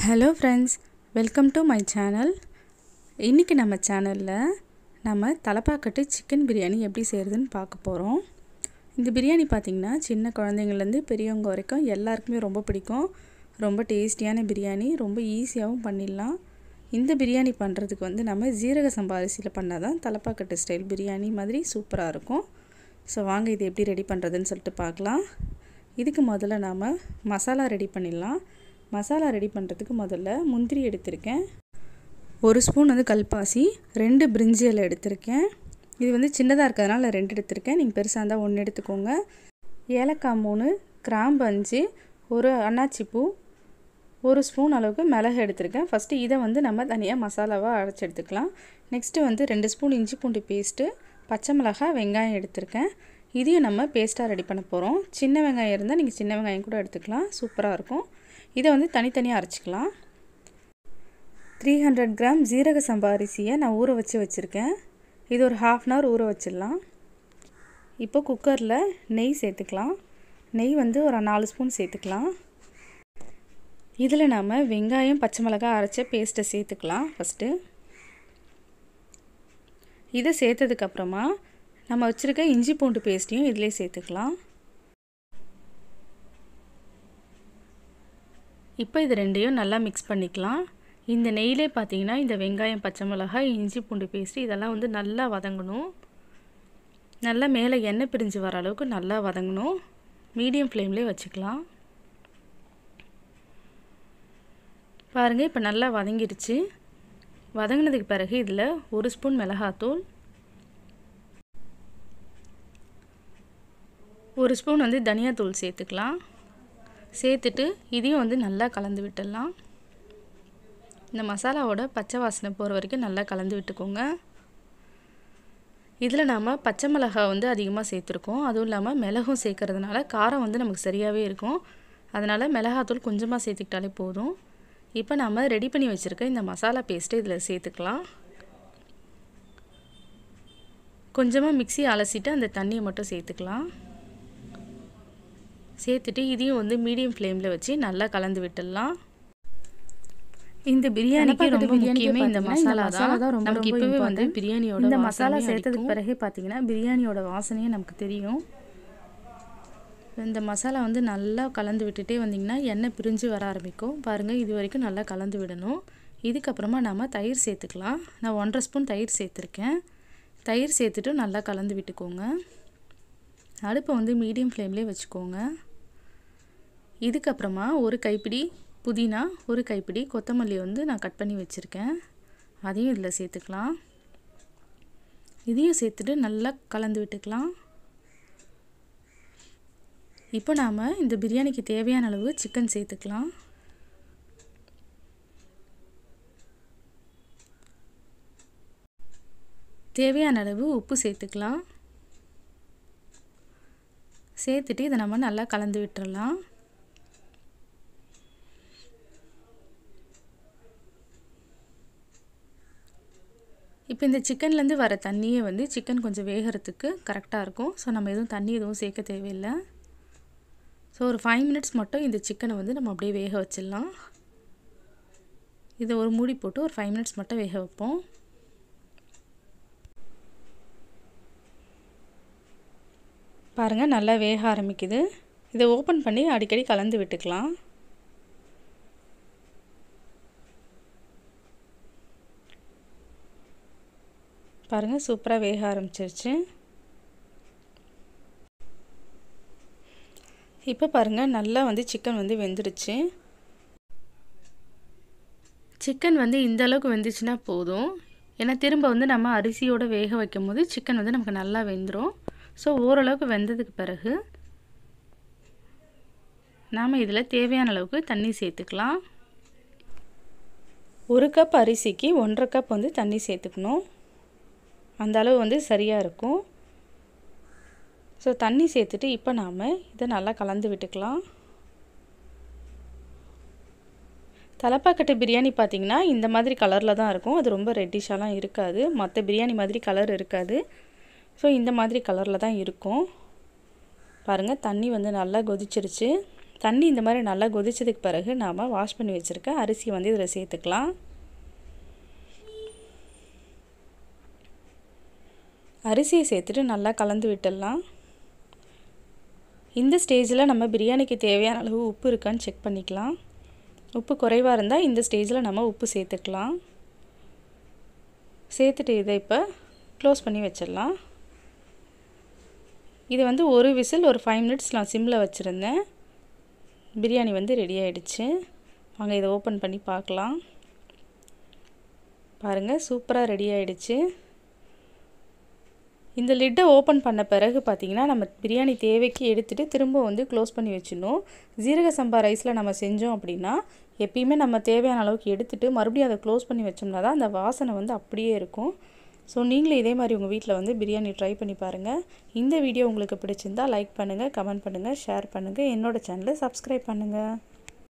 hello friends welcome to my channel இன்றைக்கி நம்ம சேனலில் நம்ம தலப்பாக்கட்டு சிக்கன் பிரியாணி எப்படி செய்கிறதுன்னு பார்க்க போகிறோம் இந்த பிரியாணி பார்த்திங்கன்னா சின்ன குழந்தைங்கள்லேருந்து பெரியவங்க வரைக்கும் எல்லாருக்குமே ரொம்ப பிடிக்கும் ரொம்ப டேஸ்டியான பிரியாணி ரொம்ப ஈஸியாகவும் பண்ணிடலாம் இந்த பிரியாணி பண்ணுறதுக்கு வந்து நம்ம ஜீரக சம்பா அரிசியில் பண்ணால் தான் தலப்பாக்கட்டு ஸ்டைல் பிரியாணி மாதிரி சூப்பராக இருக்கும் ஸோ வாங்க இது எப்படி ரெடி பண்ணுறதுன்னு சொல்லிட்டு பார்க்கலாம் இதுக்கு முதல்ல நாம் மசாலா ரெடி பண்ணிடலாம் மசாலா ரெடி பண்ணுறதுக்கு முதல்ல முந்திரி எடுத்திருக்கேன் ஒரு ஸ்பூன் வந்து கல்பாசி ரெண்டு பிரிஞ்சி இலை எடுத்திருக்கேன் இது வந்து சின்னதாக இருக்கிறதுனால ரெண்டு எடுத்திருக்கேன் நீங்கள் பெருசாக இருந்தால் ஒன்று எடுத்துக்கோங்க ஏலக்காய் மூணு கிராம்பு அஞ்சு ஒரு அன்னாச்சிப்பூ ஒரு ஸ்பூன் அளவுக்கு மிளகு எடுத்திருக்கேன் ஃபஸ்ட்டு இதை வந்து நம்ம தனியாக மசாலாவாக அரைச்சி எடுத்துக்கலாம் நெக்ஸ்ட்டு வந்து ரெண்டு ஸ்பூன் இஞ்சி பூண்டு பேஸ்ட்டு பச்சை மிளகாய் வெங்காயம் எடுத்திருக்கேன் இதையும் நம்ம பேஸ்ட்டாக ரெடி பண்ண போகிறோம் சின்ன வெங்காயம் இருந்தால் நீங்கள் சின்ன வெங்காயம் கூட எடுத்துக்கலாம் சூப்பராக இருக்கும் இதை வந்து தனித்தனியாக அரைச்சிக்கலாம் த்ரீ ஹண்ட்ரட் கிராம் ஜீரக சம்பா அரிசியை நான் ஊற வச்சு வச்சுருக்கேன் இது ஒரு ஹாஃப் அன் ஹவர் ஊற வச்சிடலாம் இப்போ குக்கரில் நெய் சேர்த்துக்கலாம் நெய் வந்து ஒரு நாலு ஸ்பூன் சேர்த்துக்கலாம் இதில் நாம் வெங்காயம் பச்சை மிளகாய் அரைச்ச பேஸ்ட்டை சேர்த்துக்கலாம் ஃபஸ்ட்டு இதை சேர்த்ததுக்கப்புறமா நம்ம வச்சுருக்க இஞ்சி பூண்டு பேஸ்ட்டையும் இதிலே சேர்த்துக்கலாம் இப்போ இது ரெண்டையும் நல்லா மிக்ஸ் பண்ணிக்கலாம் இந்த நெய்யிலே பார்த்தீங்கன்னா இந்த வெங்காயம் பச்சை மிளகாய் இஞ்சி பூண்டு பேஸ்ட்டு இதெல்லாம் வந்து நல்லா வதங்கணும் நல்லா மேலே எண்ணெய் பிரிஞ்சு வர அளவுக்கு நல்லா வதங்கணும் மீடியம் ஃப்ளேம்லேயே வச்சுக்கலாம் பாருங்கள் இப்போ நல்லா வதங்கிடுச்சு வதங்கினதுக்கு பிறகு இதில் ஒரு ஸ்பூன் மிளகாத்தூள் ஒரு ஸ்பூன் வந்து தனியாத்தூள் சேர்த்துக்கலாம் சேர்த்துட்டு இதையும் வந்து நல்லா கலந்து விட்டுடலாம் இந்த மசாலாவோட பச்சை வாசனை போகிற வரைக்கும் நல்லா கலந்து விட்டுக்கோங்க இதில் நாம் பச்சை மிளகாய் வந்து அதிகமாக சேர்த்துருக்கோம் அதுவும் இல்லாமல் மிளகும் சேர்க்கறதுனால காரம் வந்து நமக்கு சரியாகவே இருக்கும் அதனால் மிளகாத்தூள் கொஞ்சமாக சேர்த்துக்கிட்டாலே போதும் இப்போ நம்ம ரெடி பண்ணி வச்சுருக்க இந்த மசாலா பேஸ்ட்டை இதில் சேர்த்துக்கலாம் கொஞ்சமாக மிக்சி அலசிட்டு அந்த தண்ணியை மட்டும் சேர்த்துக்கலாம் சேர்த்துட்டு இதையும் வந்து மீடியம் ஃப்ளேமில் வச்சு நல்லா கலந்து விட்டுடலாம் இந்த பிரியாணிக்கு ரொம்ப முக்கியமே இந்த மசாலா தான் ரொம்ப நமக்கு இப்போவே வந்து பிரியாணியோட இந்த மசாலா சேர்த்ததுக்கு பிறகு பார்த்தீங்கன்னா பிரியாணியோட வாசனையே நமக்கு தெரியும் இந்த மசாலா வந்து நல்லா கலந்து விட்டுட்டே வந்திங்கன்னா எண்ணெய் பிரிஞ்சு வர ஆரம்பிக்கும் பாருங்கள் இது வரைக்கும் நல்லா கலந்து விடணும் இதுக்கப்புறமா நாம் தயிர் சேர்த்துக்கலாம் நான் ஒன்றரை ஸ்பூன் தயிர் சேர்த்துருக்கேன் தயிர் சேர்த்துட்டு நல்லா கலந்து விட்டுக்கோங்க அடுப்பை வந்து மீடியம் ஃப்ளேம்லேயே வச்சுக்கோங்க இதுக்கப்புறமா ஒரு கைப்பிடி புதினா ஒரு கைப்பிடி கொத்தமல்லி வந்து நான் கட் பண்ணி வச்சுருக்கேன் அதையும் இதில் சேர்த்துக்கலாம் இதையும் சேர்த்துட்டு நல்லா கலந்து விட்டுக்கலாம் இப்போ நாம் இந்த பிரியாணிக்கு தேவையான அளவு சிக்கன் சேர்த்துக்கலாம் தேவையான அளவு உப்பு சேர்த்துக்கலாம் சேர்த்துட்டு இதை நம்ம நல்லா கலந்து விட்டுறலாம் இப்போ இந்த சிக்கன்லேருந்து வர தண்ணியே வந்து சிக்கன் கொஞ்சம் வேகிறதுக்கு கரெக்டாக இருக்கும் ஸோ நம்ம எதுவும் தண்ணி எதுவும் சேர்க்க தேவையில்லை ஸோ ஒரு ஃபைவ் மினிட்ஸ் மட்டும் இந்த சிக்கனை வந்து நம்ம அப்படியே வேக வச்சிடலாம் இதை ஒரு மூடி போட்டு ஒரு ஃபைவ் மினிட்ஸ் மட்டும் வேக வைப்போம் பாருங்கள் நல்லா வேக ஆரம்பிக்குது இதை ஓப்பன் பண்ணி அடிக்கடி கலந்து விட்டுக்கலாம் பாருங்கள் சூப்பராக வேக ஆரம்பிச்சிருச்சு இப்போ பாருங்கள் நல்லா வந்து சிக்கன் வந்து வெந்துடுச்சு சிக்கன் வந்து இந்த அளவுக்கு வெந்துச்சுன்னா போதும் ஏன்னா திரும்ப வந்து நம்ம அரிசியோடு வேக வைக்கும் போது சிக்கன் வந்து நமக்கு நல்லா வெந்துடும் ஸோ ஓரளவுக்கு வெந்ததுக்கு பிறகு நாம் இதில் தேவையான அளவுக்கு தண்ணி சேர்த்துக்கலாம் ஒரு கப் அரிசிக்கு ஒன்றரை கப் வந்து தண்ணி சேர்த்துக்கணும் அந்த அளவு வந்து சரியாக இருக்கும் ஸோ தண்ணி சேர்த்துட்டு இப்போ நாம் இதை நல்லா கலந்து விட்டுக்கலாம் தலப்பாக்கட்டு பிரியாணி பார்த்திங்கன்னா இந்த மாதிரி கலரில் தான் இருக்கும் அது ரொம்ப ரெட்டிஷாலாம் இருக்காது மற்ற பிரியாணி மாதிரி கலர் இருக்காது ஸோ இந்த மாதிரி கலரில் தான் இருக்கும் பாருங்கள் தண்ணி வந்து நல்லா கொதிச்சிருச்சு தண்ணி இந்த மாதிரி நல்லா கொதிச்சதுக்கு பிறகு நாம் வாஷ் பண்ணி வச்சுருக்க அரிசியை வந்து இதில் சேர்த்துக்கலாம் அரிசியை சேர்த்துட்டு நல்லா கலந்து விட்டுடலாம் இந்த ஸ்டேஜில் நம்ம பிரியாணிக்கு தேவையான அளவு உப்பு இருக்கான்னு செக் பண்ணிக்கலாம் உப்பு குறைவாக இருந்தால் இந்த ஸ்டேஜில் நம்ம உப்பு சேர்த்துக்கலாம் சேர்த்துட்டு இதை இப்போ க்ளோஸ் பண்ணி வச்சிடலாம் இது வந்து ஒரு விசில் ஒரு ஃபைவ் மினிட்ஸ் நான் சிம்மில் வச்சுருந்தேன் பிரியாணி வந்து ரெடி ஆகிடுச்சு வாங்க இதை ஓப்பன் பண்ணி பார்க்கலாம் பாருங்கள் சூப்பராக ரெடி ஆகிடுச்சு இந்த லிட்டை ஓப்பன் பண்ண பிறகு பார்த்திங்கன்னா நம்ம பிரியாணி தேவைக்கு எடுத்துகிட்டு திரும்ப வந்து க்ளோஸ் பண்ணி வச்சிடணும் ஜீரக சம்பா ரைஸில் நம்ம செஞ்சோம் அப்படின்னா எப்பயுமே நம்ம தேவையான அளவுக்கு எடுத்துகிட்டு மறுபடியும் அதை க்ளோஸ் பண்ணி வச்சோம்னா தான் அந்த வாசனை வந்து அப்படியே இருக்கும் ஸோ நீங்களும் இதே மாதிரி உங்கள் வீட்டில் வந்து பிரியாணி ட்ரை பண்ணி பாருங்கள் இந்த வீடியோ உங்களுக்கு பிடிச்சிருந்தால் லைக் பண்ணுங்கள் கமெண்ட் பண்ணுங்கள் ஷேர் பண்ணுங்கள் என்னோடய சேனலை சப்ஸ்கிரைப் பண்ணுங்கள்